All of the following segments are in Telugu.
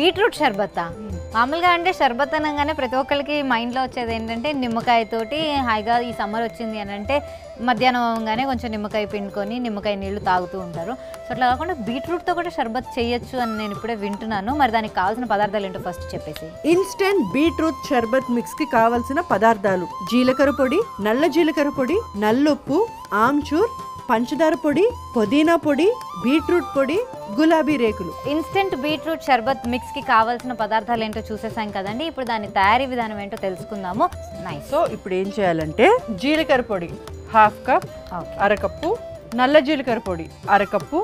బీట్రూట్ షర్బత్తా మామూలుగా అంటే షర్బత్ అనగానే ప్రతి ఒక్కరికి మైండ్లో వచ్చేది ఏంటంటే నిమ్మకాయతోటి హాయిగా ఈ సమ్మర్ వచ్చింది అని అంటే మధ్యాహ్నం అవగానే కొంచెం నిమ్మకాయ పిండుకొని నిమ్మకాయ నీళ్లు తాగుతూ ఉంటారు సో అట్లా కాకుండా బీట్రూట్తో కూడా షర్బత్ చేయొచ్చు అని నేను ఇప్పుడే వింటున్నాను మరి దానికి కావాల్సిన పదార్థాలు ఏంటో ఫస్ట్ చెప్పేసి ఇన్స్టెంట్ బీట్రూట్ షర్బత్ మిక్స్ కి కావలసిన పదార్థాలు జీలకర్ర పొడి నల్ల జీలకర్ర పొడి నల్లుప్పు ఆమ్చూర్ పంచదార పొడి పుదీనా పొడి బీట్రూట్ పొడి గులాబీ రేకులు ఇన్స్టెంట్ బీట్రూట్ షర్బత్ మిక్స్కి కావాల్సిన పదార్థాలు ఏంటో చూసేసాం కదండి ఇప్పుడు దాని తయారీ విధానం ఏంటో తెలుసుకుందాము నైస్ సో ఇప్పుడు ఏం చేయాలంటే జీలకర్ర పొడి హాఫ్ కప్ ఓకే అరకప్పు నల్ల జీలకర్ర పొడి అరకప్పు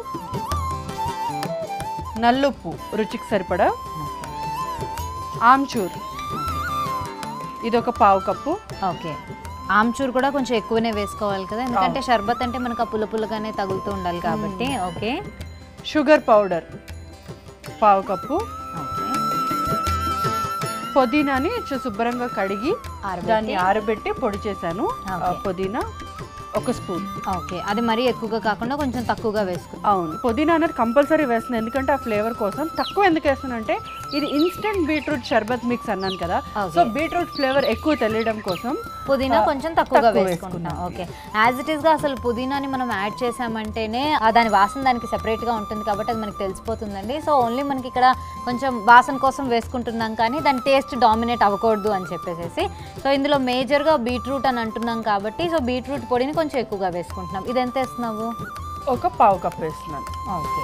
నల్లుప్పు రుచికి సరిపడా ఆమ్చూర్ ఇది ఒక పావు కప్పు ఓకే ఆమ్చూర్ కూడా కొంచెం ఎక్కువనే వేసుకోవాలి కదా ఎందుకంటే షర్బత్ అంటే మనకు ఆ పుల్ల పుల్లగానే తగులుతూ ఉండాలి కాబట్టి ఓకే షుగర్ పౌడర్ పావు కప్పు ఓకే పుదీనాని చు- శుభ్రంగా కడిగి ఆరబెట్టి? దాన్ని ఆరబెట్టి పొడి చేశాను ఆ ఓకే. పుదీనా ఒక స్పూన్ ఓకే అది మరీ ఎక్కువగా కాకుండా కొంచెం తక్కువగా వేసుకుంటాం అవును పుదీనా అనేది కంపల్సరీ వేస్తుంది ఎందుకంటే ఆ ఫ్లేవర్ కోసం తక్కువ ఎందుకు వేస్తానంటే ఇది ఇన్స్టెంట్ బీట్రూట్ షర్బత్ మిక్స్ అన్నాను కదా Okay. సో బీట్రూట్ ఫ్లేవర్ ఎక్కువ తెలియడం కోసం పుదీనా ఆ, కొంచెం తక్కువగా తక్కువ వేసుకుంటాం ఓకే యాజ్ ఇట్ ఈస్గా అసలు పుదీనాని మనం యాడ్ చేసామంటేనే ఆ దాని వాసన దానికి సెపరేట్గా ఉంటుంది కాబట్టి అది మనకి తెలిసిపోతుందండి సో ఓన్లీ మనకి ఇక్కడ కొంచెం వాసన కోసం వేసుకుంటున్నాం కానీ దాని టేస్ట్ డామినేట్ అవ్వకూడదు అని చెప్పేసి సో ఇందులో మేజర్గా బీట్రూట్ అని అంటున్నాం కాబట్టి సో బీట్రూట్ పొడిని కొంచెం ఎక్కువగా వేసుకుంటున్నాం ఇది ఎంత వేస్తున్నావు ఒక పావు కప్ వేస్తున్నాను ఓకే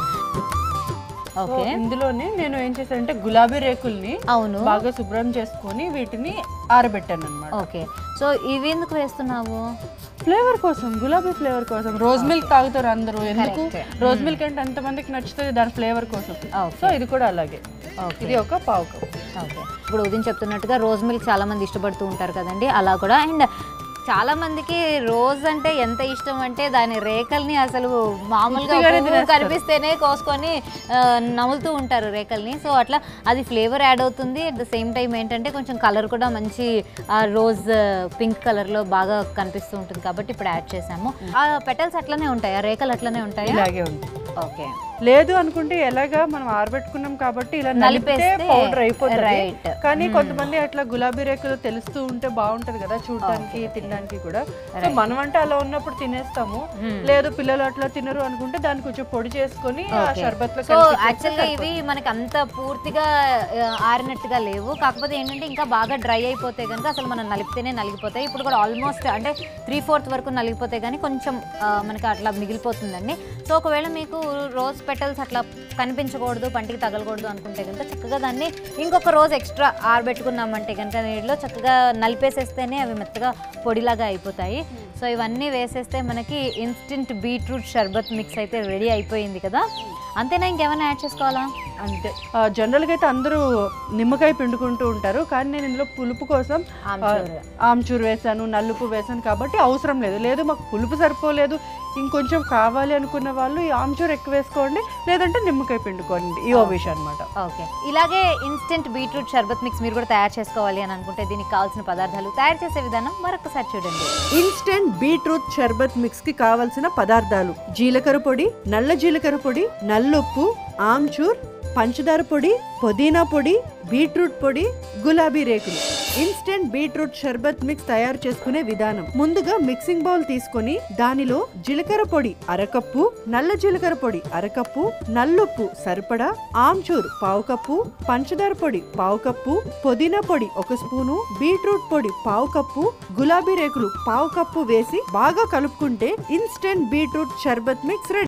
సో ఓకే ఇందులోనే నేను ఏం చేశానంటే గులాబీ రేకుల్ని అవును బాగా శుభ్రం చేసుకొని వీటిని ఆరబెట్టాను అనమాట ఓకే సో ఇవి ఎందుకు వేస్తున్నావు ఫ్లేవర్ కోసం గులాబీ ఫ్లేవర్ కోసం రోజ్ మిల్క్ తాగుతారు అందరూ ఎందుకు Correct. రోజ్ మిల్క్ అంటే ఎంతమందికి నచ్చుతుంది దాని ఫ్లేవర్ కోసం ఓకే సో ఇది కూడా అలాగే ఓకే ఇది ఒక పావు కప్ ఓకే ఇప్పుడు ఉదయం చెప్తున్నట్టుగా రోజ్ మిల్క్ చాలా మంది ఇష్టపడుతూ ఉంటారు కదండి అలా కూడా అండ్ చాలా మందికి రోజ్ అంటే ఎంత ఇష్టం అంటే దాని రేకల్ని అసలు మామూలుగా ఉత్తిగానే పువ్వు తినేస్తారు. కనిపిస్తేనే కోసుకొని ఆ, నములుతూ ఉంటారు రేకల్ని సో అట్లా అది ఫ్లేవర్ యాడ్ అవుతుంది అట్ ద సేమ్ టైం ఏంటంటే కొంచెం కలర్ కూడా మంచి రోజ్ పింక్ కలర్లో బాగా కనిపిస్తూ ఉంటుంది కాబట్టి ఇప్పుడు యాడ్ చేసాము ఆ పెటల్స్ అట్లనే ఉంటాయా రేకలు అట్లనే ఉంటాయా ఇలాగే ఉంది ఓకే లేదు అనుకుంటే ఎలాగా మనం ఆరబెట్టుకున్నాం కాబట్టి ఇలా నలిపితే నలిపేస్తే పౌడర్ అయిపోతుంది right. కానీ కొంతమంది అట్లా గులాబీ రేకులు తెలుస్తూ ఉంటే బాగుంటది కదా చూడడానికి తినడానికి కూడా సో మనం అంటే అలా ఉన్నప్పుడు తినేస్తాము లేదు పిల్లలు అట్లా తినరు అనుకుంటే దాన్ని కొంచెం పొడి చేసుకొని ఆ షర్బత్ లో సో కలిపి యాక్చువల్గా ఇవి మనకి అంత పూర్తిగా ఆ, ఆరినట్టుగా లేవు కాకపోతే ఏంటంటే ఇంకా బాగా డ్రై అయిపోతే కనుక అసలు మనం నలిపితేనే నలిగిపోతాయి ఇప్పుడు కూడా ఆల్మోస్ట్ అంటే త్రీ ఫోర్త్ వరకు నలిగిపోతే కానీ కొంచెం ఆ, మనకి అట్లా మిగిలిపోతుందండి సో ఒకవేళ మీకు రోజ్ పెటల్స్ అట్లా కనిపించకూడదు పంటికి తగలకూడదు అనుకుంటే కనుక చక్కగా దాన్ని ఇంకొక రోజు ఎక్స్ట్రా ఆరబెట్టుకున్నామంటే కనుక నీటిలో చక్కగా నలిపేసేస్తేనే అవి మెత్తగా పొడిలాగా అయిపోతాయి సో ఇవన్నీ వేసేస్తే మనకి ఇన్స్టెంట్ బీట్రూట్ షర్బత్ మిక్స్ అయితే రెడీ అయిపోయింది కదా అంతేనా ఇంకేమైనా యాడ్ చేసుకోవాలా అంతే జనరల్ గా అయితే అందరూ నిమ్మకాయ పిండుకుంటూ ఉంటారు కానీ నేను ఇందులో పులుపు కోసం ఆ, ఆమ్చూర్. ఆమ్చూర్ వేసాను నల్లుపు వేసాను కాబట్టి అవసరం లేదు లేదు మాకు పులుపు సరిపోలేదు ఇంకొంచెం కావాలి అనుకున్న వాళ్ళు ఈ ఆమ్చూర్ ఎక్కువ వేసుకోండి లేదంటే నిమ్మకాయ పిండుకోండి ఈ విషయం అనమాట ఓకే ఇలాగే ఇన్స్టెంట్ బీట్రూట్ షర్బత్ మిక్స్ మీరు కూడా తయారు చేసుకోవాలి అని అనుకుంటే దీనికి కావాల్సిన పదార్థాలు తయారు చేసే విధానం మరొకసారి చూడండి ఇన్స్టెంట్ బీట్రూట్ షర్బత్ మిక్స్ కి కావలసిన పదార్థాలు జీలకర్ర పొడి నల్ల జీలకర్ర పొడి నల్లుప్పు ఆమ్చూర్ పంచదార పొడి పుదీనా పొడి బీట్రూట్ పొడి గులాబీ రేకులు ఇన్స్టెంట్ బీట్రూట్ షర్బత్ మిక్స్ తయారు చేసుకునే విధానం ముందుగా మిక్సింగ్ బౌల్ తీసుకొని దానిలో జీలకర్ర పొడి అరకప్పు నల్ల జీలకర్ర పొడి అరకప్పు నల్లుప్పు సరిపడా ఆమ్చూర్ పావు కప్పు పంచదార పొడి పావు కప్పు పుదీనా పొడి ఒక స్పూను బీట్రూట్ పొడి పావు కప్పు గులాబీ రేకులు పావు కప్పు వేసి బాగా కలుపుకుంటే instant beetroot sharbat mix ready